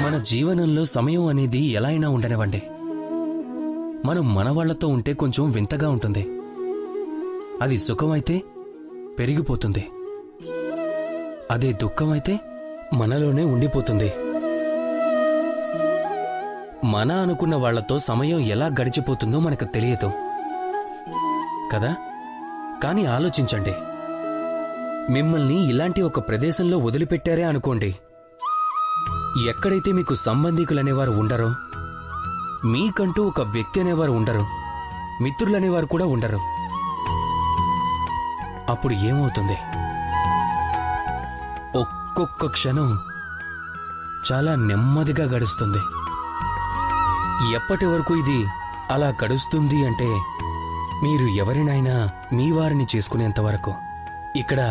మన జీవనంలో సమయం అనేది ఎలా అయినా ఉండనివ్వండి మనం మన వాళ్లతో ఉంటే కొంచెం వింతగా ఉంటుంది అది సుఖమైతే పెరిగిపోతుంది అదే దుఃఖమైతే మనలోనే ఉండిపోతుంది మన అనుకున్న వాళ్లతో సమయం ఎలా గడిచిపోతుందో మనకు తెలియదు కదా కానీ ఆలోచించండి మిమ్మల్ని ఇలాంటి ఒక ప్రదేశంలో వదిలిపెట్టారే అనుకోండి ఎక్కడైతే మీకు సంబంధికులనేవారు ఉండరో మీకంటూ ఒక వ్యక్తి అనేవారు ఉండరు మిత్రులనేవారు కూడా ఉండరు అప్పుడు ఏమవుతుంది ఒక్కొక్క క్షణం చాలా నెమ్మదిగా గడుస్తుంది ఎప్పటి వరకు ఇది అలా గడుస్తుంది అంటే మీరు ఎవరినైనా మీ వారిని చేసుకునేంత వరకు ఇక్కడ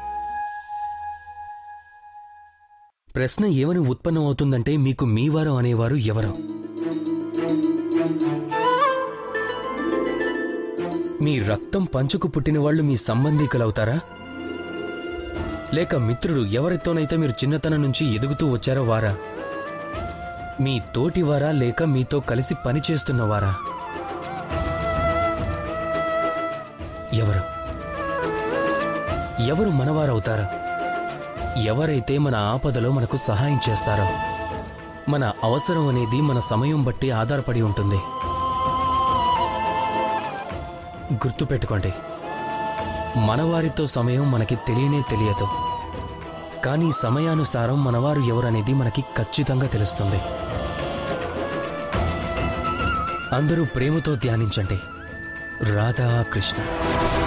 ప్రశ్న ఏమని ఉత్పన్నం అవుతుందంటే మీకు మీవారు అనేవారు ఎవరు మీ రక్తం పంచుకు పుట్టిన వాళ్ళు మీ సంబంధీకులవుతారా లేక మిత్రుడు ఎవరితోనైతే మీరు చిన్నతనం నుంచి ఎదుగుతూ వచ్చారో వారా మీ తోటివారా లేక మీతో కలిసి పనిచేస్తున్నవారా ఎవరు ఎవరు మనవారవుతారు ఎవరైతే మన ఆపదలో మనకు సహాయం చేస్తారో మన అవసరం అనేది మన సమయం బట్టి ఆధారపడి ఉంటుంది గుర్తుపెట్టుకోండి మనవారితో సమయం మనకి తెలియనే తెలియదు కానీ సమయానుసారం మనవారు ఎవరనేది మనకి ఖచ్చితంగా తెలుస్తుంది అందరూ ప్రేమతో ధ్యానించండి రాధా కృష్ణ